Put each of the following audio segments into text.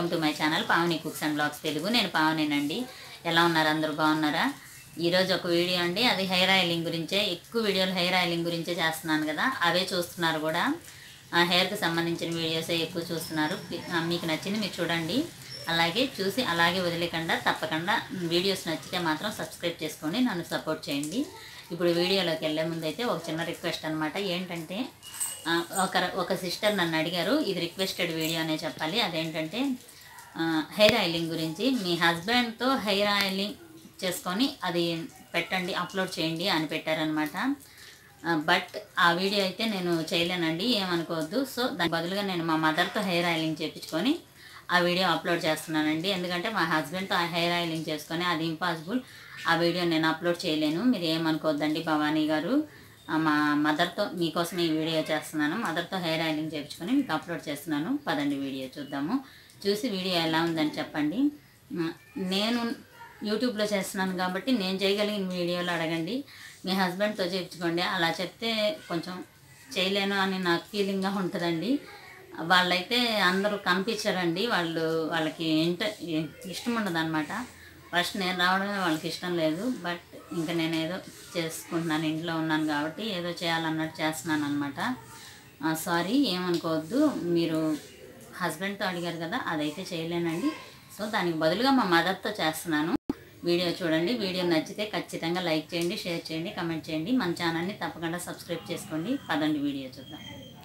welcome to my channel Pavani cooks and blogs Telugu నేను పావనేనండి ఎలా ఉన్నారు అందరూ బాగున్నారా ఈరోజు ఒక వీడియో అండి అది హెయిర్ ఆయిలింగ్ గురించే ఎక్కువ వీడియోలు హెయిర్ ఆయిలింగ్ గురించే చేస్తున్నాను కదా అవే చూస్తున్నారు కూడా ఆ హెయిర్కి సంబంధించిన వీడియోసే ఎక్కువ చూస్తున్నారు ప్లి- ఆ, మీకు నచ్చింది మీరు చూడండి అలాగే చూసి అలాగే వదిలేకుండా తప్పకుండా వీడియోస్ నచ్చితే మాత్రం సబ్స్క్రైబ్ చేసుకొని నన్ను సపోర్ట్ చేయండి ఇప్పుడు వీడియోలోకి వెళ్ళే ముందు అయితే ఒక చిన్న రిక్వెస్ట్ అనమాట ఏంటంటే ఆ, ఒక ఒక సిస్టర్ నన్ను అడిగారు ఇది రిక్వెస్టెడ్ వీడియో అనే చెప్పాలి అదేంటంటే ఆ, హెయిర్ ఆయిలింగ్ గురించి మీ హస్బెండ్తో హెయిర్ ఆయిలింగ్ చేసుకొని అది పెట్టండి అప్లోడ్ చేయండి అని పెట్టారనమాట ఆ, బట్ ఆ వీడియో అయితే నేను చేయలేనండి ఏమనుకోవద్దు సో దాని బదులుగా నేను మా మదర్తో హెయిర్ ఆయిలింగ్ చేయించుకొని ఆ వీడియో అప్లోడ్ చేస్తున్నానండి ఎందుకంటే మా హస్బెండ్తో ఆ హెయిర్ ఆయిలింగ్ చేసుకొని అది ఇంపాసిబుల్ ఆ వీడియో నేను అప్లోడ్ చేయలేను మీరు ఏమనుకోవద్దండి భవానీ గారు ఆ, మా మదర్తో మీకోసం ఈ వీడియో చేస్తున్నాను మదర్తో హెయిర్ ఆయిలింగ్ చేయించుకొని మీకు అప్లోడ్ చేస్తున్నాను పదండి వీడియో చూద్దాము చూసి వీడియో ఎలా ఉందని చెప్పండి ఉమ్, నేను యూట్యూబ్లో చేస్తున్నాను కాబట్టి నేను చేయగలిగిన వీడియోలు అడగండి మీ హస్బెండ్తో చేయించుకోండి అలా చెప్తే కొంచెం చేయలేను అని నాకు ఫీలింగ్గా ఉంటుందండి వాళ్ళైతే అందరూ కనిపించరండి వాళ్ళు వాళ్ళకి ఇంట ఇష్టం ఉండదు అనమాట ఫస్ట్ నేను రావడమే వాళ్ళకి ఇష్టం లేదు బట్ ఇంకా నేను ఏదో చేసుకుంటున్నాను ఇంట్లో ఉన్నాను కాబట్టి ఏదో చేయాలన్నట్టు చేస్తున్నాను అనమాట సారీ ఏమనుకోవద్దు మీరు హస్బెండ్తో అడిగారు కదా అదైతే చేయలేనండి సో దానికి బదులుగా మా మదర్తో చేస్తున్నాను వీడియో చూడండి వీడియో నచ్చితే ఖచ్చితంగా లైక్ చేయండి షేర్ చేయండి కమెంట్ చేయండి మన ఛానల్ని తప్పకుండా సబ్స్క్రైబ్ చేసుకోండి పదండి వీడియో చూద్దాం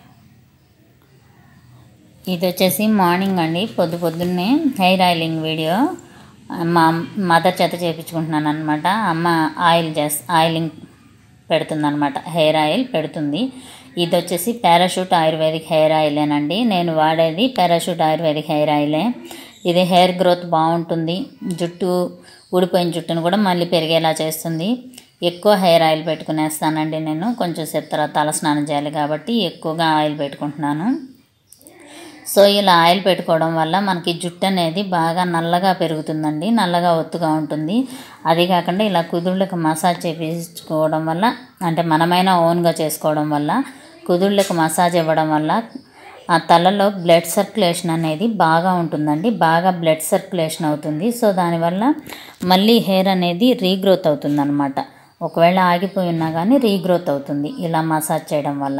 ఇది వచ్చేసి మార్నింగ్ అండి పొద్దు పొద్దున్నే హెయిర్ ఆయిలింగ్ వీడియో మా మదర్ చేత చేయించుకుంటున్నాను అనమాట అమ్మ ఆయిల్ చేస్ ఆయిలింగ్ పెడుతుందన్నమాట హెయిర్ ఆయిల్ పెడుతుంది ఇది వచ్చేసి పారాషూట్ ఆయుర్వేదిక్ హెయిర్ ఆయిలేనండి నేను వాడేది పారాషూట్ ఆయుర్వేదిక్ హెయిర్ ఆయిలే ఇది హెయిర్ గ్రోత్ బాగుంటుంది జుట్టు ఊడిపోయిన జుట్టును కూడా మళ్ళీ పెరిగేలా చేస్తుంది ఎక్కువ హెయిర్ ఆయిల్ పెట్టుకునేస్తానండి నేను కొంచెం సేపు తర్వాత తల స్నానం చేయాలి కాబట్టి ఎక్కువగా ఆయిల్ పెట్టుకుంటున్నాను సో ఇలా ఆయిల్ పెట్టుకోవడం వల్ల మనకి జుట్టు అనేది బాగా నల్లగా పెరుగుతుందండి నల్లగా ఒత్తుగా ఉంటుంది అది కాకుండా ఇలా కుదుళ్ళకు మసాజ్ చేయించుకోవడం వల్ల అంటే మనమైనా ఓన్గా చేసుకోవడం వల్ల కుదుళ్ళకు మసాజ్ ఇవ్వడం వల్ల ఆ తలలో బ్లడ్ సర్క్యులేషన్ అనేది బాగా ఉంటుందండి బాగా బ్లడ్ సర్క్యులేషన్ అవుతుంది సో దానివల్ల మళ్ళీ హెయిర్ అనేది రీగ్రోత్ అవుతుంది ఒకవేళ ఆగిపోయి ఉన్నా కానీ రీగ్రోత్ అవుతుంది ఇలా మసాజ్ చేయడం వల్ల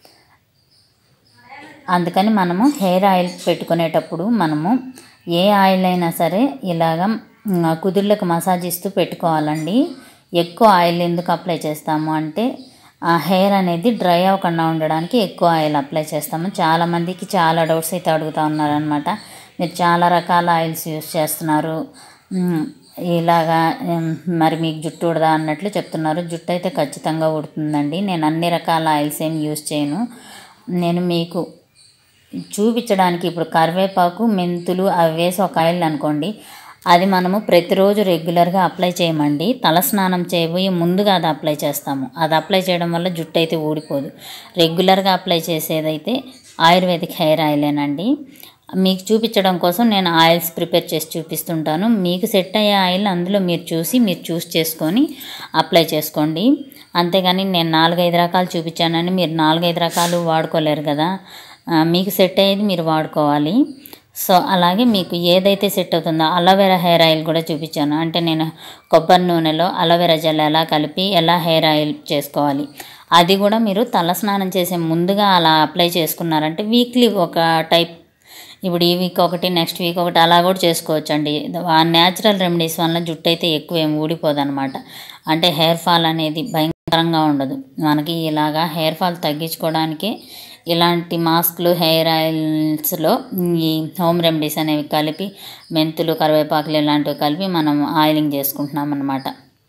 అందుకని మనము హెయిర్ ఆయిల్ పెట్టుకునేటప్పుడు మనము ఏ ఆయిల్ అయినా సరే ఇలాగ మ్, కుదుళ్ళకు మసాజ్ ఇస్తూ పెట్టుకోవాలండి ఎక్కువ ఆయిల్ ఎందుకు అప్లై చేస్తాము అంటే ఆ హెయిర్ అనేది డ్రై అవ్వకుండా ఉండడానికి ఎక్కువ ఆయిల్ అప్లై చేస్తాము చాలామందికి చాలా డౌట్స్ అయితే అడుగుతూ ఉన్నారనమాట మీరు చాలా రకాల ఆయిల్స్ యూస్ చేస్తున్నారు మ్, ఇలాగా ఉమ్, మరి మీకు జుట్టు ఉడదా అన్నట్లు చెప్తున్నారు జుట్టు అయితే ఖచ్చితంగా ఉడుతుందండి నేను అన్ని రకాల ఆయిల్స్ ఏం యూస్ చేయను నేను మీకు చూపించడానికి ఇప్పుడు కరివేపాకు మెంతులు అవి వేసి ఒక ఆయిల్ అనుకోండి అది మనము ప్రతిరోజు రెగ్యులర్గా అప్లై చేయమండి తలస్నానం చేయబోయే ముందుగా అది అప్లై చేస్తాము అది అప్లై చేయడం వల్ల జుట్టు అయితే ఊడిపోదు రెగ్యులర్గా అప్లై చేసేదైతే ఆయుర్వేదిక్ హెయిర్ ఆయిలేనండి మీకు చూపించడం కోసం నేను ఆయిల్స్ ప్రిపేర్ చేసి చూపిస్తుంటాను మీకు సెట్ అయ్యే ఆయిల్ అందులో మీరు చూసి మీరు చూస్ చేసుకొని అప్లై చేసుకోండి అంతేగాని నేను నాలుగైదు రకాలు చూపించానని మీరు నాలుగైదు రకాలు వాడుకోలేరు కదా ఆ, మీకు సెట్ అయ్యేది మీరు వాడుకోవాలి సో అలాగే మీకు ఏదైతే సెట్ అవుతుందో అలోవెరా హెయిర్ ఆయిల్ కూడా చూపించాను అంటే నేను కొబ్బరి నూనెలో అలోవెరా జెల్ ఎలా కలిపి ఎలా హెయిర్ ఆయిల్ చేసుకోవాలి అది కూడా మీరు తలస్నానం చేసే ముందుగా అలా అప్లై చేసుకున్నారంటే వీక్లీ ఒక టైప్ ఇప్పుడు ఈ వీక్ ఒకటి నెక్స్ట్ వీక్ ఒకటి అలా కూడా చేసుకోవచ్చు అండి ఆ న్యాచురల్ రెమెడీస్ వల్ల జుట్టు అయితే ఎక్కువ ఏం ఊడిపోదన్నమాట అంటే హెయిర్ ఫాల్ అనేది భయంకరంగా ఉండదు మనకి ఇలాగా హెయిర్ ఫాల్ తగ్గించుకోవడానికి ఇలాంటి మాస్క్లు హెయిర్ ఆయిల్స్లో ఈ హోమ్ రెమెడీస్ అనేవి కలిపి మెంతులు కరివేపాకులు ఇలాంటివి కలిపి మనం ఆయిలింగ్ చేసుకుంటున్నాం అన్నమాట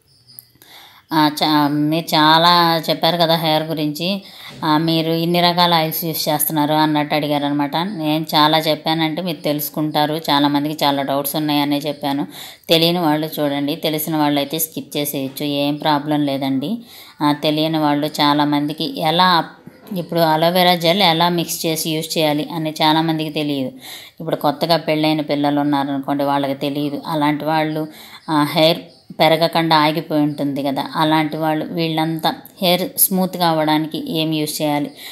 ఆ, చా మీరు చాలా చెప్పారు కదా హెయిర్ గురించి ఆ, మీరు ఇన్ని రకాల ఆయిల్స్ యూస్ చేస్తున్నారు అన్నట్టు అడిగారు అనమాట నేను చాలా చెప్పానంటే మీరు తెలుసుకుంటారు చాలామందికి చాలా డౌట్స్ ఉన్నాయనే చెప్పాను తెలియని వాళ్ళు చూడండి తెలిసిన వాళ్ళు అయితే స్కిప్ చేసేయచ్చు ఏం ప్రాబ్లం లేదండి ఆ, తెలియని వాళ్ళు చాలామందికి ఎలా ఇప్పుడు అలోవెరా జెల్ ఎలా మిక్స్ చేసి యూజ్ చేయాలి అని చాలామందికి తెలియదు ఇప్పుడు కొత్తగా పెళ్ళైన పిల్లలు ఉన్నారనుకోండి వాళ్ళకి తెలియదు అలాంటి వాళ్ళు ఆ, హెయిర్ పెరగకుండా ఆగిపోయి ఉంటుంది కదా అలాంటి వాళ్ళు వీళ్ళంతా హెయిర్ స్మూత్గా అవ్వడానికి ఏం యూస్ చేయాలి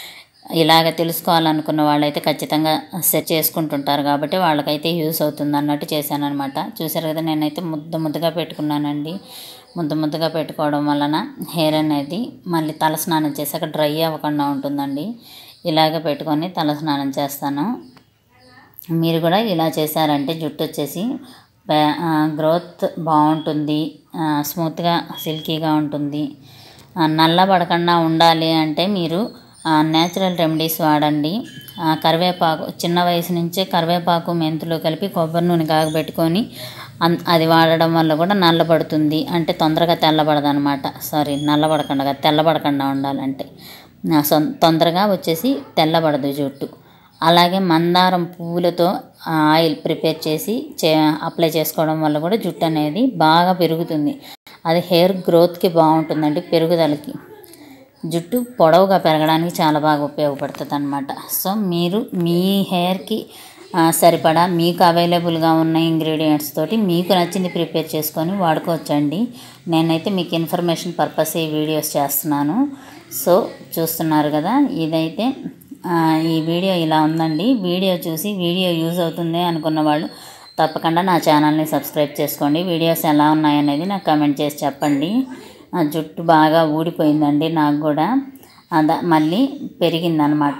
ఇలాగ తెలుసుకోవాలనుకున్న వాళ్ళైతే ఖచ్చితంగా సెట్ చేసుకుంటుంటారు కాబట్టి వాళ్ళకైతే యూస్ అవుతుంది అన్నట్టు చేశాను అనమాట చూసారు కదా నేనైతే ముద్ద ముద్దగా పెట్టుకున్నానండి ముద్ద ముద్దగా పెట్టుకోవడం వలన హెయిర్ అనేది మళ్ళీ తల స్నానం చేశాక డ్రై అవ్వకుండా ఉంటుందండి ఇలాగ పెట్టుకొని తల స్నానం చేస్తాను మీరు కూడా ఇలా చేశారంటే జుట్టు వచ్చేసి బా- ఆ, గ్రోత్ బాగుంటుంది ఆ, స్మూత్గా సిల్కీగా ఉంటుంది ఆ, నల్లబడకుండా ఉండాలి అంటే మీరు ఆ, నేచురల్ రెమెడీస్ వాడండి ఆ, కరివేపాకు చిన్న వయసు నుంచే కరివేపాకు మెంతులు కలిపి కొబ్బరి నూనె కాగబెట్టుకొని అన్- అది వాడడం వల్ల కూడా నల్లబడుతుంది అంటే తొందరగా తెల్లబడదు అనమాట సారీ నల్లబడకుండా కాదు, తెల్లబడకుండా ఉండాలంటే ఆ, సొం- తొందరగా వచ్చేసి తెల్లబడదు జుట్టు అలాగే మందారం పువ్వులతో ఆ ఆయిల్ ప్రిపేర్ చేసి చే అప్లై చేసుకోవడం వల్ల కూడా జుట్టు అనేది బాగా పెరుగుతుంది అది హెయిర్ గ్రోత్కి బాగుంటుందండి పెరుగుదలకి జుట్టు పొడవుగా పెరగడానికి చాలా బాగా ఉపయోగపడుతుంది అనమాట సో మీరు మీ హెయిర్కి ఆ, సరిపడా మీకు అవైలబుల్గా ఉన్న ఇంగ్రీడియంట్స్ తోటి మీకు నచ్చింది ప్రిపేర్ చేసుకొని వాడుకోవచ్చండి నేనైతే మీకు ఇన్ఫర్మేషన్ పర్పస్ ఈ వీడియోస్ చేస్తున్నాను సో చూస్తున్నారు కదా ఇదైతే ఆ, ఈ వీడియో ఇలా ఉందండి వీడియో చూసి వీడియో యూజ్ అవుతుంది అనుకున్న వాళ్ళు తప్పకుండా నా ఛానల్ని సబ్స్క్రైబ్ చేసుకోండి వీడియోస్ ఎలా ఉన్నాయనేది నాకు కమెంట్ చేసి చెప్పండి ఆ జుట్టు బాగా ఊడిపోయిందండి నాకు కూడా అద మళ్ళీ పెరిగిందనమాట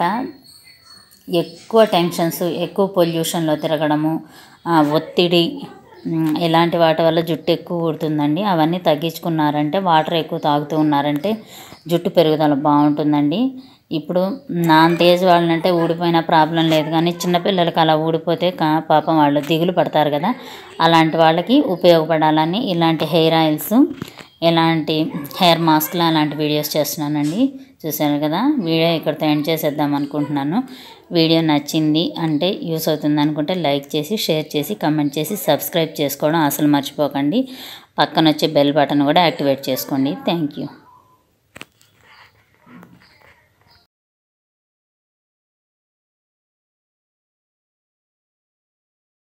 ఎక్కువ టెన్షన్స్ ఎక్కువ పొల్యూషన్లో తిరగడము ఆ, ఒత్తిడి ఉమ్, ఇలాంటి వాటి వల్ల జుట్టు ఎక్కువ ఊడుతుందండి అవన్నీ తగ్గించుకున్నారంటే వాటర్ ఎక్కువ తాగుతూ ఉన్నారంటే జుట్టు పెరుగుదల బాగుంటుందండి ఇప్పుడు నా అంత ఏజ్ వాళ్ళంటే ఊడిపోయిన ప్రాబ్లం లేదు కానీ చిన్నపిల్లలకి అలా ఊడిపోతే కా- పాపం వాళ్ళు దిగులు పడతారు కదా అలాంటి వాళ్ళకి ఉపయోగపడాలని ఇలాంటి హెయిర్ ఆయిల్స్ ఇలాంటి హెయిర్ మాస్క్లు అలాంటి వీడియోస్ చేస్తున్నానండి చూశారు కదా వీడియో ఇక్కడితో ఎండ్ చేసేద్దాం అనుకుంటున్నాను వీడియో నచ్చింది అంటే యూస్ అవుతుంది అనుకుంటే లైక్ చేసి షేర్ చేసి కమెంట్ చేసి సబ్స్క్రైబ్ చేసుకోవడం అసలు మర్చిపోకండి పక్కన వచ్చే బెల్ బటన్ కూడా యాక్టివేట్ చేసుకోండి థ్యాంక్ యూ